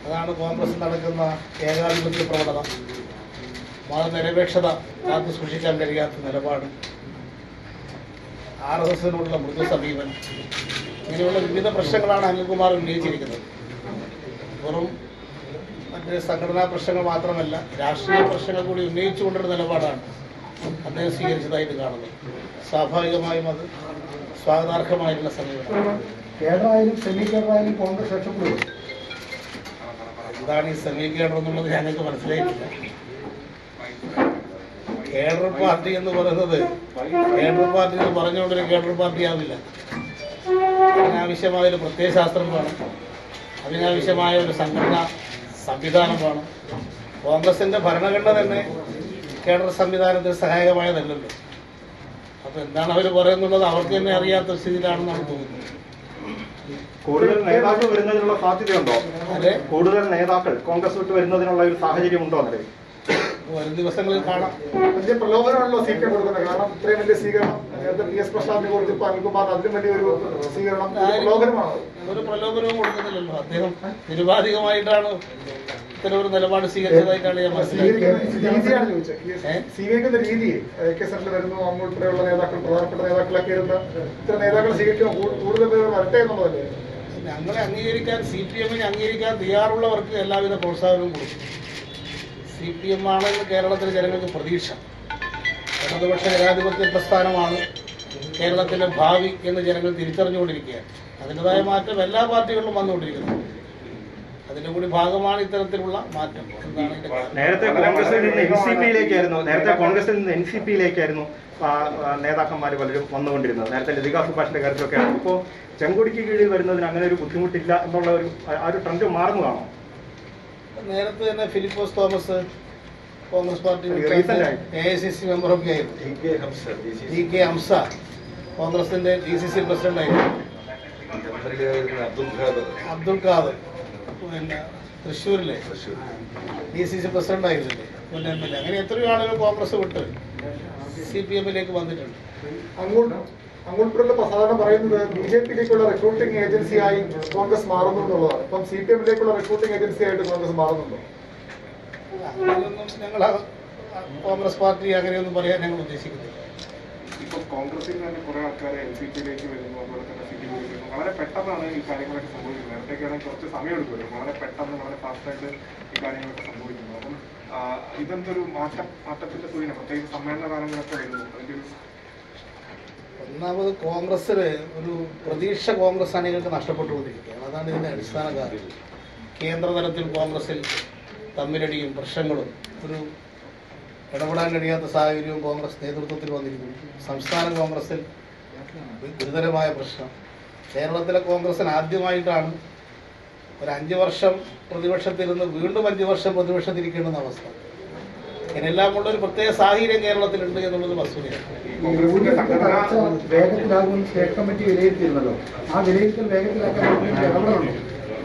അതാണ് കോൺഗ്രസ് നടക്കുന്ന ഏകാധിപത്യ പ്രവണത മതനിരപേക്ഷത കാത്തു സൂക്ഷിക്കാൻ കഴിയാത്ത നിലപാട് ആർ എസ് എസിനോടുള്ള മൃദു സമീപനം ഇങ്ങനെയുള്ള വിവിധ പ്രശ്നങ്ങളാണ് അനിൽകുമാർ ഉന്നയിച്ചിരിക്കുന്നത് വെറും മറ്റ് സംഘടനാ പ്രശ്നങ്ങൾ മാത്രമല്ല രാഷ്ട്രീയ പ്രശ്നങ്ങൾ കൂടി ഉന്നയിച്ചുകൊണ്ടൊരു നിലപാടാണ് അദ്ദേഹം സ്വീകരിച്ചതായിട്ട് കാണുന്നത് സ്വാഭാവികമായും അത് സ്വാഗതാർഹമായിട്ടുള്ള സമീപനം കേരളമായാലും സെമി കേരളമായാലും കോൺഗ്രസ് രക്ഷപ്പെടും എന്താണ് ഈ സമീകരണം എന്നുള്ളത് ഞങ്ങൾക്ക് മനസ്സിലായിട്ടില്ല കേഡർ പാർട്ടി എന്ന് പറയുന്നത് കേഡർ പാർട്ടി എന്ന് പറഞ്ഞുകൊണ്ടൊരു കേഡർ പാർട്ടി ആവില്ല അതിനാവശ്യമായ ഒരു പ്രത്യയശാസ്ത്രം വേണം അതിനാവശ്യമായ ഒരു സംഘടന സംവിധാനം വേണം കോൺഗ്രസിന്റെ ഭരണഘടന തന്നെ കേഡർ സംവിധാനത്തിന് സഹായകമായതല്ലല്ലോ അപ്പൊ എന്താണ് അവർ പറയുന്നുള്ളത് അവർക്ക് തന്നെ അറിയാത്ത സ്ഥിതിയിലാണെന്നാണ് തോന്നുന്നത് കൂടുതൽ നേതാക്കൾ വരുന്നതിനുള്ള സാധ്യതയുണ്ടോ അതെ കൂടുതൽ നേതാക്കൾ കോൺഗ്രസ് വിട്ട് വരുന്നതിനുള്ള ഒരു സാഹചര്യം ഉണ്ടോ നിലവിൽ വരും ദിവസങ്ങളിൽ കാണാം വലിയ പ്രലോഭനമാണല്ലോ സി പി എം കൊടുക്കുന്നത് കാരണം ഇത്രയും വലിയ സ്വീകരണം നേരത്തെ പി എസ് പ്രസാദിനെ കുറിച്ച് ഇപ്പൊ അനിൽകുമാർ അതിലും വലിയൊരു സ്വീകരണം ഇത് പ്രലോഭനമാണ് ഒരു പ്രലോഭനവും കൊടുക്കുന്നില്ലല്ലോ അദ്ദേഹം നിരുപാധികമായിട്ടാണ് ഇത്തരം ഒരു നിലപാട് സ്വീകരിച്ചതായിട്ടാണ് ഞാൻ മനസ്സിലാക്കിയത് സ്വീകരിക്കുന്ന രീതിയാണ് ചോദിച്ചത് ഏ? സ്വീകരിക്കുന്ന രീതി എ കെ സെന്ററിൽ വരുന്നു അമ്മ ഉൾപ്പെടെയുള്ള നേതാക്കൾ പ്രധാനപ്പെട്ട നേതാക്കളൊക്കെ ഇരുന്ന് ഇത്ര നേതാക്കൾ സ്വീകരിക്കുമ്പോൾ കൂ- കൂടുതൽ പേർ വരട്ടെ എന്നുള്ളതല്ലേ ഞങ്ങളെ അംഗീകരിക്കാൻ സി പി എമ്മിനെ അംഗീകരിക്കാൻ തയ്യാറുള്ളവർക്ക് എല്ലാവിധ പ്രോത്സാഹനവും കൊടുക്കും സി പി എം ആണ് ഇന്ന് കേരളത്തിലെ ജനങ്ങൾക്ക് പ്രതീക്ഷ ഇടതുപക്ഷ ജനാധിപത്യ പ്രസ്ഥാനമാണ് കേരളത്തിലെ ഭാവി എന്ന് ജനങ്ങൾ തിരിച്ചറിഞ്ഞുകൊണ്ടിരിക്കുകയാണ് അതിൻ്റെതായ മാറ്റം എല്ലാ പാർട്ടികളിലും വന്നുകൊണ്ടിരിക്കുന്നു അതിൻ്റെ കൂടി ഭാഗമാണ് ഇത്തരത്തിലുള്ള മാറ്റം എന്താണ് ഇതിന്റെ കാരണം നേരത്തെ കോൺഗ്രസിൽ നിന്ന് എൻ സി പിയിലേക്കായിരുന്നു നേരത്തെ കോൺഗ്രസിൽ നിന്ന് എൻ സി പിയിലേക്കായിരുന്നു നേതാക്കന്മാർ പലരും വന്നുകൊണ്ടിരുന്നത് നേരത്തെ ലതിക സുഭാഷിന്റെ കാര്യത്തിലൊക്കെ ആണ് ഇപ്പോൾ ചെങ്കൊടിക്ക് കീഴിൽ വരുന്നതിന് അങ്ങനെ ഒരു ബുദ്ധിമുട്ടില്ല എന്നുള്ള ഒരു ആ ഒരു ട്രെൻഡ് മാറുന്നതാണോ നേരത്തെ തന്നെ ഫിലിപ്പോസ് തോമസ് കോൺഗ്രസ് പാർട്ടി Recent ആയി. എ ഐ സി സി മെമ്പറൊക്കെ ആയിരുന്നു ടി കെ ഹംസ കോൺഗ്രസിന്റെ ഡി സി സി പ്രസിഡന്റ് ആയിരുന്നു അബ്ദുൽ ഖാദർ പിന്നെ തൃശ്ശൂരിലെ ഡി സി സി പ്രസിഡന്റ് ആയിരുന്നില്ലേ മുൻ എം എൽ എ അങ്ങനെ എത്രയോ ആളുകൾ കോൺഗ്രസ് വിട്ട് സി പി എമ്മിലേക്ക് വന്നിട്ടുണ്ട് അങ്ങോട്ട് അങ്ങോട്ടുള്ള സാധാരണ പറയുന്നത് ബി ജെ പിയിലേക്കുള്ള റിക്രൂട്ടിംഗ് ഏജൻസിയായി കോൺഗ്രസ് മാറുന്നു എന്നുള്ളതാണ് ഇപ്പം സി പി എമ്മിലേക്കുള്ള റിക്രൂട്ടിംഗ് ഏജൻസി ആയിട്ട് കോൺഗ്രസ് മാറുന്നുണ്ടോ അങ്ങനെയൊന്നും ഞങ്ങൾ കോൺഗ്രസ് പാർട്ടി അങ്ങനെയൊന്നും പറയാൻ ഞങ്ങൾ ഉദ്ദേശിക്കുന്നില്ല ഇപ്പൊ കോൺഗ്രസിൽ തന്നെ കുറെ ആൾക്കാർ എൻ സി പിയിലേക്ക് വരുന്നു അതുപോലെ തന്നെ സി പി വരുന്നു വളരെ പെട്ടെന്നാണ് ഈ കാര്യങ്ങളൊക്കെ സംഭവിക്കുന്നത് നേരത്തേക്കാണെങ്കിൽ കുറച്ച് സമയം എടുക്കുമല്ലോ വളരെ പെട്ടെന്ന് വളരെ ഫാസ്റ്റായിട്ട് ഈ കാര്യങ്ങളൊക്കെ സംഭവിക്കുന്നു അപ്പം ആ, ഇതെന്തൊരു മാറ്റം മാറ്റത്തിന്റെ സൂചന പ്രത്യേകിച്ച് സമ്മേളന കാലങ്ങളൊക്കെ വരുന്നു അതിന്റെ ഒരു ഒന്നാമത് കോൺഗ്രസ്സിന് ഒരു പ്രതീക്ഷ കോൺഗ്രസ് അണികൾക്ക് നഷ്ടപ്പെട്ടുകൊണ്ടിരിക്കുകയാണ് അതാണ് ഇതിന്റെ അടിസ്ഥാന കാര്യം കേന്ദ്ര തലത്തിൽ കോൺഗ്രസിൽ തമ്മിലടിയും പ്രശ്നങ്ങളും ഒരു ഇടപെടാൻ കഴിയാത്ത സാഹചര്യവും കോൺഗ്രസ് നേതൃത്വത്തിൽ വന്നിരിക്കുന്നു സംസ്ഥാന കോൺഗ്രസിൽ ഗുരുതരമായ പ്രശ്നം കേരളത്തിലെ കോൺഗ്രസിന് ആദ്യമായിട്ടാണ് ഒരു അഞ്ച് വർഷം പ്രതിപക്ഷത്തിരുന്ന് വീണ്ടും അഞ്ച് വർഷം പ്രതിപക്ഷത്തിരിക്കേണ്ടുന്ന അവസ്ഥ ഇതിനെല്ലാം കൊണ്ട് ഒരു പ്രത്യേക സാഹചര്യം കേരളത്തിലുണ്ട് എന്നുള്ളത് വസ്തുതയാണ് കോൺഗ്രസിന്റെ സംഘടന വേഗത്തിലാകുമെന്ന് സ്റ്റേറ്റ് കമ്മിറ്റി വിലയിരുത്തിയിരുന്നല്ലോ ആ വിലയിരുത്തൽ വേഗത്തിലാക്കാൻ ഇടപെടലുണ്ടോ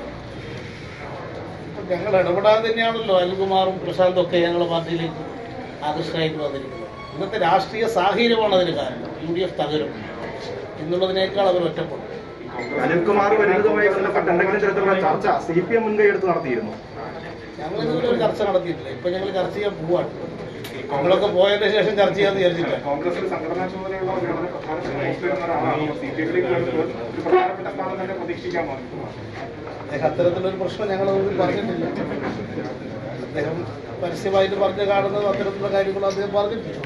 അപ്പൊ ഞങ്ങൾ ഇടപെടാതെ തന്നെയാണല്ലോ അനിൽകുമാറും പ്രശാന്തും ഒക്കെ ഞങ്ങളുടെ പാർട്ടിയിലേക്ക് ആകർഷകമായിട്ട് വന്നിരിക്കുന്നത് ഇന്നത്തെ രാഷ്ട്രീയ സാഹചര്യമാണ് അതിന് കാരണം യു ഡി എഫ് തകരും എന്നുള്ളതിനേക്കാൾ അവർ ഒറ്റപ്പെടും അനിൽകുമാർ വരുന്നതുമായി ബന്ധപ്പെട്ട് എന്തെങ്കിലും തരത്തിലുള്ള ചർച്ച സി പി എം മുൻകൈ എടുത്ത് നടത്തിയിരുന്നു ഞങ്ങൾ ഇതുവരെ ഒരു ചർച്ച നടത്തിയിട്ടില്ല ഇപ്പൊ ഞങ്ങൾ ചർച്ച ചെയ്യാൻ പോവാണ് നിങ്ങളൊക്കെ പോയതിന് ശേഷം ചർച്ച ചെയ്യാന്ന് വിചാരിച്ചില്ല കോൺഗ്രസിൽ സംഘടനാ ചുമതലയുള്ള വളരെ പ്രധാനപ്പെട്ട പോസ്റ്റിൽ വരുന്ന ഒരാളാണ് സി പി എമ്മിലേക്ക് വരുമ്പോൾ ഒരു പ്രധാനപ്പെട്ട സ്ഥാനം തന്നെ പ്രതീക്ഷിക്കാമോ അദ്ദേഹം അത്തരത്തിലൊരു പ്രശ്നം ഞങ്ങൾ മുമ്പിൽ പറഞ്ഞിട്ടില്ല അദ്ദേഹം പരസ്യമായിട്ട് പറഞ്ഞു കാണുന്നത് അത്തരത്തിലുള്ള കാര്യങ്ങളും അദ്ദേഹം പറഞ്ഞിട്ടില്ല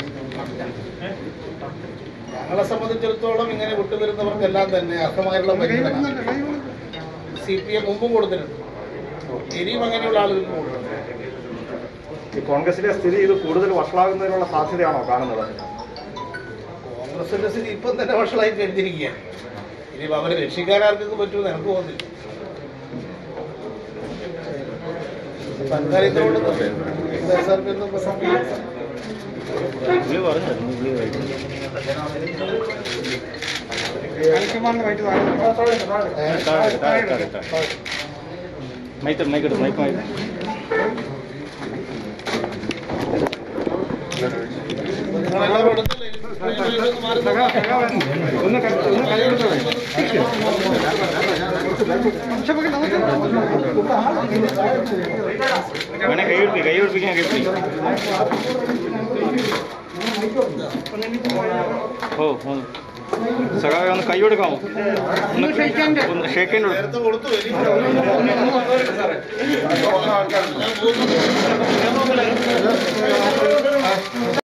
ഞങ്ങളെ സംബന്ധിച്ചിടത്തോളം ഇങ്ങനെ വിട്ടുവരുന്നവർക്കെല്ലാം തന്നെ അർഹമായുള്ള പരിഗണന സി പി എം മുമ്പും കൊടുത്തിട്ടുണ്ട് ഇനിയും അങ്ങനെയുള്ള ആളുകൾക്ക് കൊടുക്കും ഈ കോൺഗ്രസിലെ സ്ഥിതി ഇത് കൂടുതൽ വഷളാകുന്നതിനുള്ള സാധ്യതയാണോ കാണുന്നത് കോൺഗ്രസിന്റെ സ്ഥിതി ഇപ്പം തന്നെ വഷളായി കഴിഞ്ഞിരിക്കുകയാണ് ഇനി അവരെ രക്ഷിക്കാൻ ആർക്കൊക്കെ പറ്റുമെന്ന് എനിക്ക് തോന്നുന്നില്ല സർക്കാർ ഇതുകൊണ്ട് ദേശാർക്കൊന്നും മൈക്ക് മൈക്ക് എടുത്ത് മൈക്ക് മൈക്ക് നിങ്ങളെല്ലാവരും എടുത്തില്ലേ ഒന്ന് ക- ഒന്ന് കൈ കൊടുത്തോ വേണേ കൈ കൊടുപ്പിക്കും കൈ കൊടുപ്പിക്കാൻ കൈ പിടിക്കും ഓ ഓ സഖാവെ ഒന്ന് കൈ കൊടുക്കാമോ ഒന്ന് ഒന്ന് ഷേക്ക് ഹാൻഡ് കൊടുക്കും നേരത്തെ കൊടുത്തു ഇനി